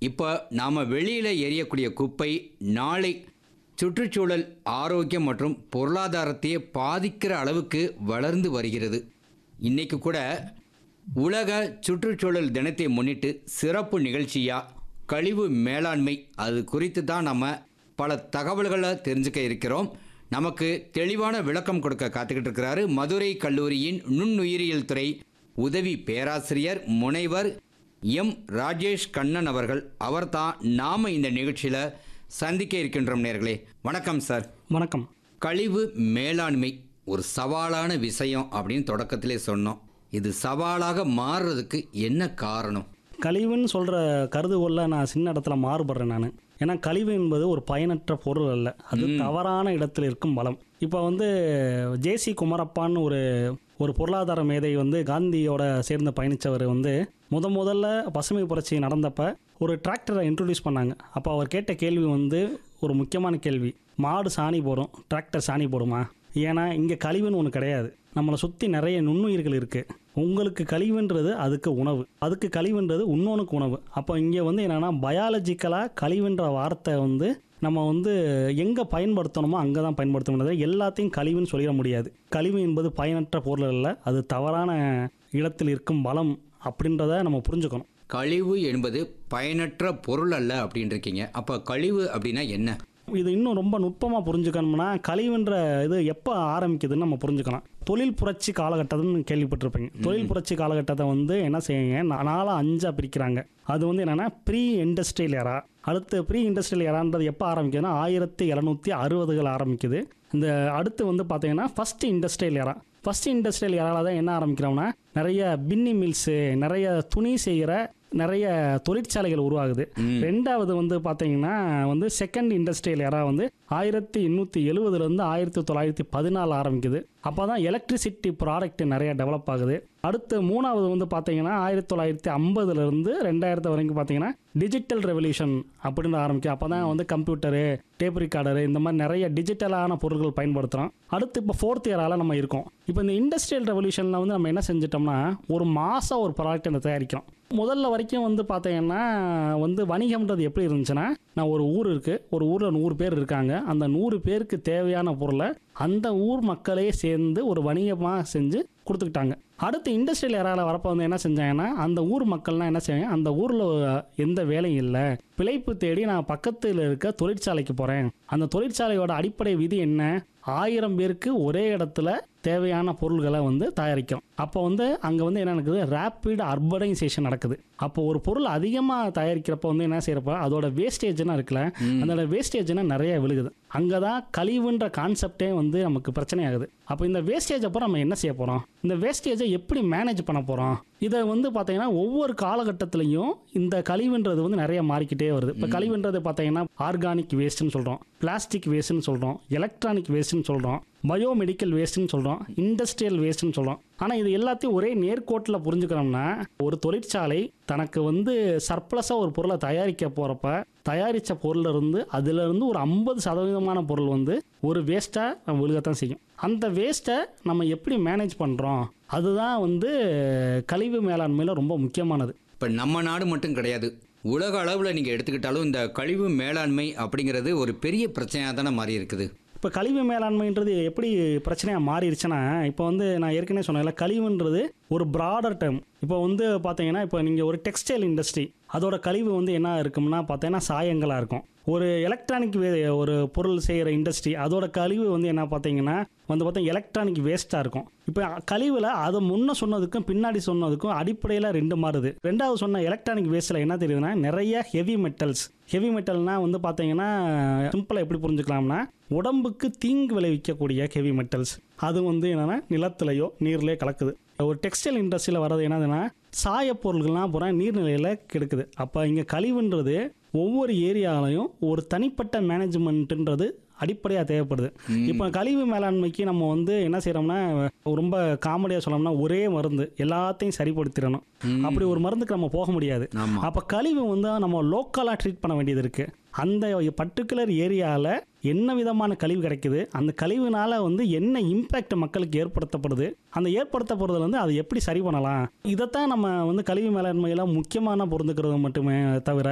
இப்போ நாம் வெளியில் எரியக்கூடிய குப்பை நாளை சுற்றுச்சூழல் ஆரோக்கியம் மற்றும் பொருளாதாரத்தையே பாதிக்கிற அளவுக்கு வளர்ந்து வருகிறது இன்னைக்கு கூட உலக சுற்றுச்சூழல் தினத்தை முன்னிட்டு சிறப்பு நிகழ்ச்சியாக கழிவு மேலாண்மை அது குறித்து தான் நம்ம பல தகவல்களை தெரிஞ்சுக்க இருக்கிறோம் நமக்கு தெளிவான விளக்கம் கொடுக்க காத்துக்கிட்டு இருக்கிறாரு மதுரை கல்லூரியின் நுண்ணுயிரியல் துறை உதவி பேராசிரியர் முனைவர் எம் ராஜேஷ் கண்ணன் அவர்கள் அவர்தான் நாம இந்த நிகழ்ச்சியில் சந்திக்க இருக்கின்றோம் நேர்களே வணக்கம் சார் வணக்கம் கழிவு மேலாண்மை ஒரு சவாலான விஷயம் அப்படின்னு தொடக்கத்திலே சொன்னோம் இது சவாலாக மாறுறதுக்கு என்ன காரணம் கழிவுன்னு சொல்கிற கருதுகோளில் நான் சின்ன இடத்துல மாறுபடுறேன் நான் ஏன்னா கழிவு என்பது ஒரு பயனற்ற பொருள் அல்ல அது தவறான இடத்தில் இருக்கும் பலம் இப்போ வந்து ஜேசி குமரப்பான்னு ஒரு ஒரு பொருளாதார மேதை வந்து காந்தியோட சேர்ந்து பயணித்தவர் வந்து முத முதல்ல பசுமை புரட்சி நடந்தப்ப ஒரு டிராக்டரை இன்ட்ரடியூஸ் பண்ணாங்க அப்போ அவர் கேட்ட கேள்வி வந்து ஒரு முக்கியமான கேள்வி மாடு சாணி போடும் டிராக்டர் சாணி போடுமா ஏன்னா இங்கே கழிவுன்னு ஒன்று கிடையாது நம்மளை சுற்றி நிறைய நுண்ணுயிர்கள் இருக்குது உங்களுக்கு கழிவுன்றது அதுக்கு உணவு அதுக்கு கழிவுன்றது இன்னொன்றுக்கு உணவு அப்போ இங்கே வந்து என்னென்னா பயாலஜிக்கலாக கழிவுன்ற வார்த்தை வந்து நம்ம வந்து எங்கே பயன்படுத்தணுமோ அங்கே தான் பயன்படுத்தணும் எல்லாத்தையும் கழிவுன்னு சொல்லிட முடியாது கழிவு என்பது பயனற்ற பொருள் அல்ல அது தவறான இடத்தில் இருக்கும் பலம் அப்படின்றத நம்ம புரிஞ்சுக்கணும் கழிவு என்பது பயனற்ற பொருள் அல்ல அப்படின்னு இருக்கீங்க அப்போ கழிவு அப்படின்னா என்ன இது இன்னும் ரொம்ப நுட்பமாக புரிஞ்சுக்கணும்னா கழிவுன்ற இது எப்போ ஆரம்பிக்குதுன்னு நம்ம புரிஞ்சுக்கலாம் தொழில் புரட்சி காலகட்டம்னு கேள்விப்பட்டிருப்பீங்க தொழில் புரட்சி காலகட்டத்தை வந்து என்ன செய்யுங்க நா- நாலா அஞ்சா பிரிக்கிறாங்க அது வந்து என்னன்னா ப்ரீ இண்டஸ்ட்ரியல் எரா அடுத்து ப்ரீ இண்டஸ்ட்ரியல் எரான்றது எப்போ ஆரம்பிக்குதுன்னா ஆயிரத்தி எழுநூற்றி அறுபதுகள் ஆரம்பிக்குது இந்த அடுத்து வந்து பார்த்தீங்கன்னா first industrial era first industrial எரால தான் என்ன ஆரம்பிக்கிறோம்னா நிறைய பின்னி மில்ஸு நிறைய துணி செய்கிற நிறைய தொழிற்சாலைகள் உருவாகுது ரெண்டாவது வந்து பார்த்தீங்கன்னா வந்து செகண்ட் இண்டஸ்ட்ரியல் எரா வந்து ஆயிரத்தி எண்ணூற்றி எழுபதுலேருந்து ஆயிரத்தி தொள்ளாயிரத்தி பதினாலு ஆரம்பிக்குது அப்போ தான் எலக்ட்ரிசிட்டி ப்ராடக்ட் நிறைய டெவலப் ஆகுது அடுத்து மூணாவது வந்து பார்த்தீங்கன்னா ஆயிரத்தி தொள்ளாயிரத்தி ஐம்பதுலேருந்து ரெண்டாயிரத்து வரைக்கும் பார்த்தீங்கன்னா டிஜிட்டல் ரெவல்யூஷன் அப்படின்னு ஆரம்பிக்கும் அப்போ தான் வந்து கம்ப்யூட்டரு டேப் ரிகார்டரு இந்த மாதிரி நிறைய டிஜிட்டலான பொருட்கள் பயன்படுத்துகிறோம் அடுத்து இப்போ ஃபோர்த் இயரால் நம்ம இருக்கோம் இப்போ இந்த இண்டஸ்ட்ரியல் ரெவல்யூஷனில் வந்து நம்ம என்ன செஞ்சிட்டோம்னா ஒரு மாதம் ஒரு ப்ராடக்ட் நம்ம தயாரிக்கிறோம் முதல்ல வரைக்கும் வந்து பார்த்தீங்கன்னா வந்து வணிகம்ன்றது எப்படி இருந்துச்சுன்னா நான் ஒரு ஊர் இருக்குது ஒரு ஊரில் நூறு பேர் இருக்காங்க அந்த நூறு பேருக்கு தேவையான பொருளை அந்த ஊர் மக்களே சேர்ந்து ஒரு வணிகமாக செஞ்சு கொடுத்துக்கிட்டாங்க அடுத்து இண்டஸ்ட்ரியல் ஏரியாவில் வரப்போ வந்து என்ன செஞ்சாங்கன்னா அந்த ஊர் மக்கள்லாம் என்ன செய்வாங்க அந்த ஊரில் எந்த வேலையும் இல்லை பிழைப்பு தேடி நான் பக்கத்தில் இருக்க தொழிற்சாலைக்கு போகிறேன் அந்த தொழிற்சாலையோட அடிப்படை விதி என்ன ஆயிரம் பேருக்கு ஒரே இடத்துல தேவையான பொருள்களை வந்து தயாரிக்கும் அப்போ வந்து அங்கே வந்து என்ன நடக்குது ரேப்பிட் அர்பனைசேஷன் நடக்குது அப்போ ஒரு பொருள் அதிகமாக தயாரிக்கிறப்ப வந்து என்ன செய்யறப்ப அதோட வேஸ்டேஜ்னா இருக்குல்ல அதோட வேஸ்டேஜ்னா நிறைய விழுகுது அங்கே தான் கழிவுன்ற கான்செப்டே வந்து நமக்கு பிரச்சனை ஆகுது அப்போ இந்த வேஸ்டேஜ் அப்புறம் நம்ம என்ன செய்ய போகிறோம் இந்த வேஸ்டேஜை எப்படி மேனேஜ் பண்ண போகிறோம் இதை வந்து பார்த்தீங்கன்னா ஒவ்வொரு காலகட்டத்திலையும் இந்த கழிவுன்றது வந்து நிறைய மாறிக்கிட்டே வருது இப்போ கழிவுன்றது பார்த்தீங்கன்னா ஆர்கானிக் வேஸ்ட்னு சொல்கிறோம் பிளாஸ்டிக் வேஸ்ட்னு சொல்கிறோம் எலக்ட்ரானிக் வேஸ்ட்னு சொல்கிறோம் பயோமெடிக்கல் வேஸ்ட்னு சொல்கிறோம் இண்டஸ்ட்ரியல் வேஸ்ட்னு சொல்கிறோம் ஆனால் இது எல்லாத்தையும் ஒரே நேர்கோட்டில் புரிஞ்சுக்கணும்னா ஒரு தொழிற்சாலை தனக்கு வந்து சர்ப்ளஸாக ஒரு பொருளை தயாரிக்க போகிறப்ப தயாரித்த பொருள்ல இருந்து அதிலிருந்து ஒரு ஐம்பது சதவீதமான பொருள் வந்து ஒரு வேஸ்ட்டாக நம்ம விழுகத்தான் செய்யும் அந்த வேஸ்ட்டை நம்ம எப்படி மேனேஜ் பண்ணுறோம் அதுதான் வந்து கழிவு மேலாண்மையில் ரொம்ப முக்கியமானது இப்போ நம்ம நாடு மட்டும் கிடையாது உலக அளவில் நீங்கள் எடுத்துக்கிட்டாலும் இந்த கழிவு மேலாண்மை அப்படிங்கிறது ஒரு பெரிய பிரச்சனையாக தானே மாறி இருக்குது இப்போ கழிவு மேலாண்மைன்றது எப்படி பிரச்சனையாக மாறிடுச்சுன்னா இப்போ வந்து நான் ஏற்கனவே சொன்னேன்ல கழிவுன்றது ஒரு ப்ராடர் டேர்ம் இப்போ வந்து பார்த்தீங்கன்னா இப்போ நீங்கள் ஒரு டெக்ஸ்டைல் இண்டஸ்ட்ரி அதோட கழிவு வந்து என்ன இருக்கும்னா பார்த்தீங்கன்னா சாயங்களாக இருக்கும் ஒரு எலக்ட்ரானிக் வே ஒரு பொருள் செய்கிற இண்டஸ்ட்ரி அதோட கழிவு வந்து என்ன பார்த்தீங்கன்னா வந்து பார்த்தா எலக்ட்ரானிக் வேஸ்ட்டாக இருக்கும் இப்போ கழிவில் அதை முன்ன சொன்னதுக்கும் பின்னாடி சொன்னதுக்கும் அடிப்படையில் ரெண்டு மாறுது ரெண்டாவது சொன்ன எலக்ட்ரானிக் வேஸ்ட்டில் என்ன தெரியுதுன்னா நிறைய ஹெவி மெட்டல்ஸ் ஹெவி மெட்டல்னா வந்து பார்த்தீங்கன்னா சிம்பிளாக எப்படி புரிஞ்சுக்கலாம்னா உடம்புக்கு தீங்கு விளைவிக்கக்கூடிய ஹெவி மெட்டல்ஸ் அது வந்து என்னன்னா நிலத்திலையோ நீர்லேயோ கலக்குது ஒரு டெக்ஸ்டைல் இண்டஸ்ட்ரியில் வர்றது என்னதுன்னா சாயப்பொருள்கள்லாம் பூரா நீர்நிலையில் கெடுக்குது அப்போ இங்கே கழிவுன்றது ஒவ்வொரு ஏரியாலையும் ஒரு தனிப்பட்ட மேனேஜ்மெண்ட்டுன்றது அடிப்படையாக தேவைப்படுது இப்போ கழிவு மேலாண்மைக்கு நம்ம வந்து என்ன செய்கிறோம்னா ரொம்ப காமெடியாக சொல்லணும்னா ஒரே மருந்து எல்லாத்தையும் சரிப்படுத்திடணும் அப்படி ஒரு மருந்துக்கு நம்ம போக முடியாது ஆமாம் அப்போ கழிவு வந்து நம்ம லோக்கலாக ட்ரீட் பண்ண வேண்டியது இருக்குது அந்த பர்டிகுலர் ஏரியாவில் என்ன விதமான கழிவு கிடைக்குது அந்த கழிவுனால வந்து என்ன இம்பேக்ட் மக்களுக்கு ஏற்படுத்தப்படுது அந்த ஏற்படுத்தப்படுறதுல வந்து அதை எப்படி சரி பண்ணலாம் இதைத்தான் நம்ம வந்து கழிவு மேலாண்மையில் முக்கியமான பொருந்துக்கிறது மட்டுமே தவிர